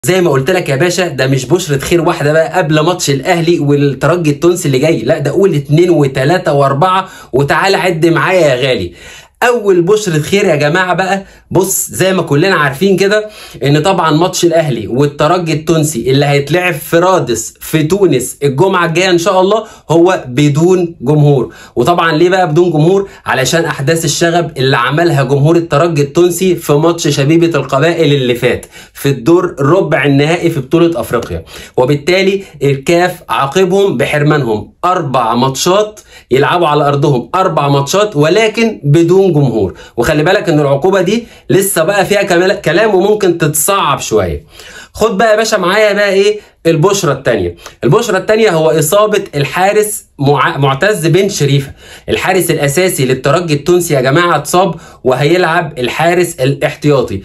زي ما قلت لك يا باشا ده مش بشرة خير واحدة بقى قبل ماتش الأهلي والترجي التونسي اللي جاي لا ده قول اتنين وتلاتة وأربعة وتعالى عد معايا يا غالي اول بشرة خير يا جماعة بقى بص زي ما كلنا عارفين كده ان طبعا ماتش الاهلي والترجي التونسي اللي هيتلعب في رادس في تونس الجمعة الجاية ان شاء الله هو بدون جمهور وطبعا ليه بقى بدون جمهور علشان احداث الشغب اللي عملها جمهور الترجي التونسي في ماتش شبيبة القبائل اللي فات في الدور ربع النهائي في بطولة افريقيا وبالتالي الكاف عاقبهم بحرمانهم اربع ماتشات يلعبوا على ارضهم اربع ماتشات ولكن بدون جمهور وخلي بالك ان العقوبه دي لسه بقى فيها كلام وممكن تتصعب شويه خد بقى يا باشا معايا بقى ايه البشرة الثانية البشرة الثانية هو إصابة الحارس مع... معتز بن شريفة الحارس الأساسي للترجي التونسي يا جماعة اتصاب وهيلعب الحارس الاحتياطي